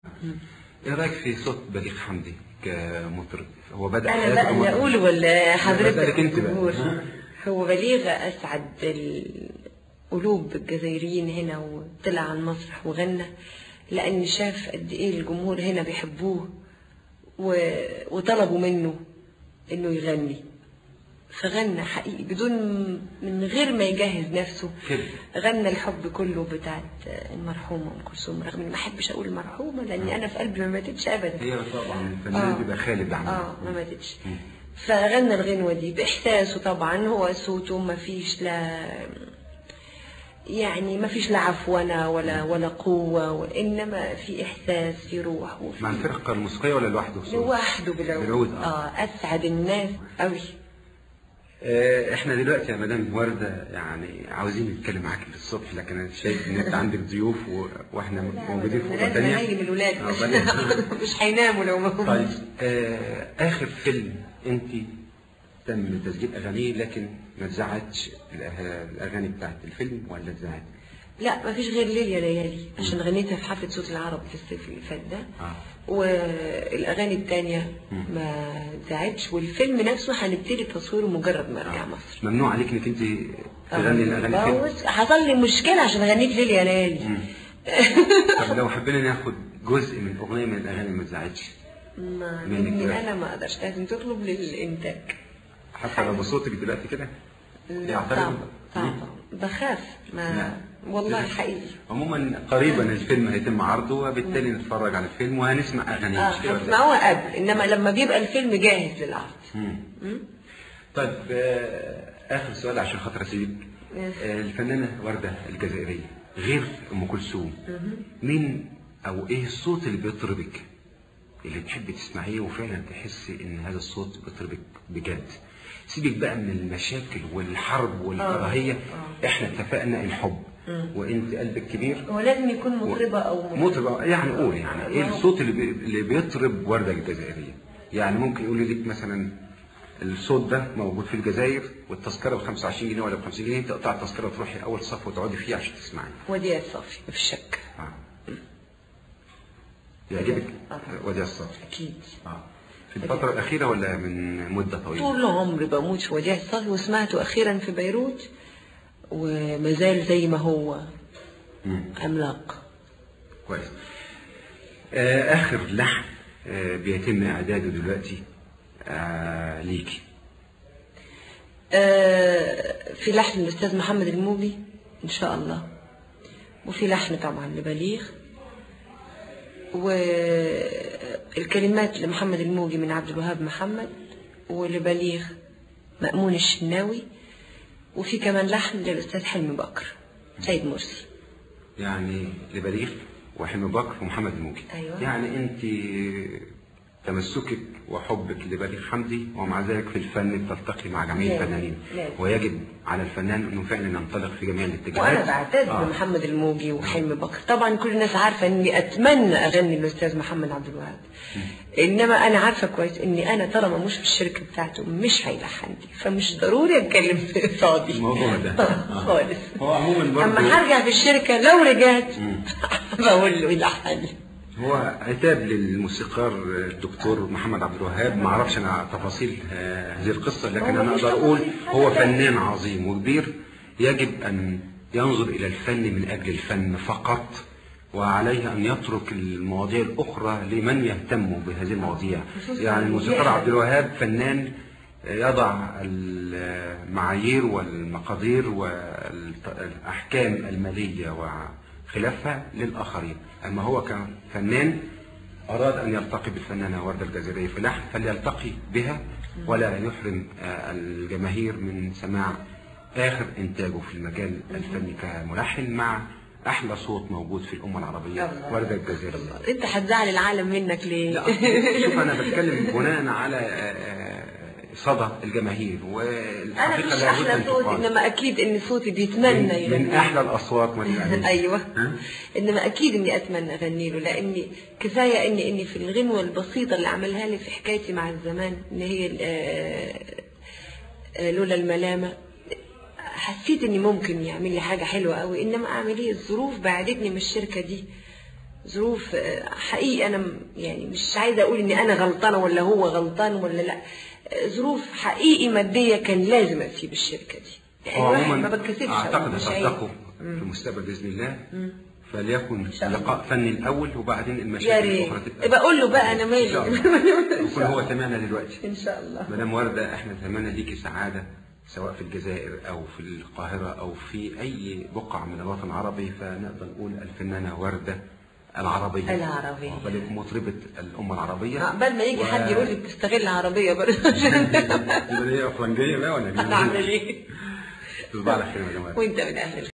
ايه رايك في صوت بليغ حمدي كمطرب هو بدا انا حياته بقى اللي كمطرب. اقول ولا حضرتك بسألك انت بقى. تقول؟ ها؟ هو بليغ اسعد القلوب الجزائريين هنا وطلع على المسرح وغنى لان شاف قد ايه الجمهور هنا بيحبوه و... وطلبوا منه انه يغني فغنى حقيقي بدون من غير ما يجهز نفسه كده. غنى الحب كله بتاعت المرحومه ام كلثوم رغم اني ما احبش اقول المرحومه لاني انا في قلبي ما ماتتش ابدا هي طبعا الفنان آه. بيبقى خالد عنه اه ما ماتتش فغنى الغنوة دي بإحساسه طبعا هو صوته ما فيش لا يعني ما فيش لا عفونة ولا ولا قوة وإنما في إحساس في روح وفي مع الفرقه الموسيقيه ولا لوحده صوت؟ لوحده بالعود بالعود، آه. اه أسعد الناس قوي آه، احنا دلوقتي يا مدام ورده يعني عاوزين نتكلم معاك للصبح لكن انا شايف ان انت عندك ضيوف و... واحنا موجودين في اوضه لازم ثانيه ننيم الولاد آه، مش, بلاش. مش هيناموا لو ما طيب همش آه اخر فيلم انت تم تسجيل اغانيه لكن ما اتذاعتش الأه- الاغاني بتاعت الفيلم ولا اتذاعت؟ لا ما فيش غير ليل يا ليالي عشان غنيتها في حفلة صوت العرب في الصيف اللي فات ده آه. والاغاني التانية ما اتذاعتش والفيلم نفسه هنبتدي تصويره مجرد ما ارجع مصر ممنوع عليك انك انت تغني الاغاني الفيلم بص، حصل لي مشكلة عشان غنيت ليل يا ليالي طب لو حبينا ناخد جزء من اغنيه من الاغاني اللي ما اتذاعتش ما منك مني بقى. انا ما اقدرش لازم تطلب للانتاج حتى لو بصوتك دلوقتي كده لا يعترض؟ صعب صعب بخاف ما لا. والله حقيقي عموما قريبا الفيلم هيتم عرضه وبالتالي نتفرج على الفيلم وهنسمع اغانيه اه مش كده ولا إيه؟ هتسمعوها قبل انما لما بيبقى الفيلم جاهز للعرض مم. طيب آه، اخر سؤال عشان خاطر اسيبك ماشي. آه، الفنانه ورده الجزائريه غير ام كلثوم مين او ايه الصوت اللي بيطربك اللي تحب تسمعيه وفعلا تحسي ان هذا الصوت بيطربك بجد سيبك بقى من المشاكل والحرب والكراهيه احنا اتفقنا الحب وانت قلبك كبير هو لازم يكون مطربة او مطرب مطرب يعني قول يعني ايه الصوت اللي بي- اللي بيطرب ورده الجزائريه يعني ممكن يقول لك مثلا الصوت ده موجود في الجزائر والتذكره ب 25 جنيه ولا ب 50 جنيه تقطع التذكره وتروحي اول صف وتقعدي فيه عشان تسمعي وديع الصافي ما فيش شك اه يعجبك آه. وديع الصافي اكيد اه في الفتره الاخيره ولا من مده طويله طول عمري بموت في وديع الصافي وسمعته اخيرا في بيروت وما زال زي ما هو مم. عملاق كويس آه اخر لحن آه بيتم اعداده دلوقتي آه ليكي آه، في لحن الاستاذ محمد الموجي ان شاء الله وفي لحن طبعا لبليغ والكلمات لمحمد الموجي من عبد الوهاب محمد ولبليغ مأمون الشناوي وفي كمان لحن للأستاذ حلمي بكر سيد مرسي يعني لبليغ وحلمي بكر ومحمد الموجي أيوة. يعني انت تمسكك وحبك لبليغ حمدي ومع ذلك في الفن تلتقي مع جميع لازم. الفنانين لازم. ويجب على الفنان انه فعلا ينطلق في جميع الاتجاهات وانا بعتز آه. بمحمد الموجي وحلمي بكر طبعا كل الناس عارفه اني اتمنى اغني الاستاذ محمد عبد الوهاب انما انا عارفه كويس اني انا طالما مش في الشركه بتاعته مش هيلحن لي فمش ضروري اتكلم فاضي الموضوع ده آه. خالص هو عموما برضه اما هرجع في الشركه لو رجعت بقول له يلحن لي هو عتاب للموسيقار الدكتور محمد عبد الوهاب ما اعرفش انا تفاصيل آه، هذه القصه لكن هو انا مش اقدر اقول تفاصيل حاجة هو تانية. فنان عظيم وكبير يجب ان ينظر الى الفن من اجل الفن فقط وعليه ان يترك المواضيع الاخرى لمن يهتم بهذه المواضيع خصوصاً يعني الموسيقار المذيع. عبد الوهاب فنان يضع المعايير والمقادير والاحكام الماليه وخلافها للاخرين اما هو كفنان أراد أن يلتقي بالفنانة وردة الجزائرية في لحن فليلتقي بها ولا يحرم آه، الجماهير من سماع آخر إنتاجه في المجال الفني كملحن مع أحلى صوت موجود في الأمة العربية الله. وردة الجزائرية انت هتزعل العالم منك ليه لا شوف أنا بتكلم بناء على آه، صدى الجماهير انا والحقيقة مش لابد احلى أن صوت تقال. انما اكيد ان صوتي بيتمنى من, يغني من أحلى الأصوات ما تتقالش. ايوه ها؟ انما اكيد اني اتمنى اغني له لاني كفايه اني اني في الغنوه البسيطه اللي عملها لي في حكايتي مع الزمان ان هي آه، آه، لولا الملامه حسيت اني ممكن يعمل لي حاجه حلوه قوي انما اعمل ايه الظروف بعدتني من الشركه دي ظروف آه، حقيقي انا م- يعني مش عايزه اقول ان انا غلطانه ولا هو غلطان ولا لا آه، ظروف حقيقي ماديه كان لازم اسيب الشركه دي يعني هو الواحد عموما ما بتكسفش اعتقد أقول مش عيب. هتلتقوا في المستقبل باذن الله فليكن شاء الله. لقاء فني الاول وبعدين يا المشاكل ريت الاخرى تبقى يبقى اقول له بقى انا إن شاء مالي الله. إن يكون شاء هو الله. سمعنا دلوقتي ان شاء الله مدام وردة احنا نتمنى ليكي سعادة سواء في الجزائر او في القاهرة او في اي بقعة من الوطن العربي فنقدر نقول الفنانة وردة العربية العربية. بل مطربة الأمة العربية عقبال ما يجي و- حد يقول لي بتستغل عربيه برضه يبقى هي فرنجية بقى ولا هعمل إنجليزية؟ ايه تصبح على خير يا جماعة وانت من اهل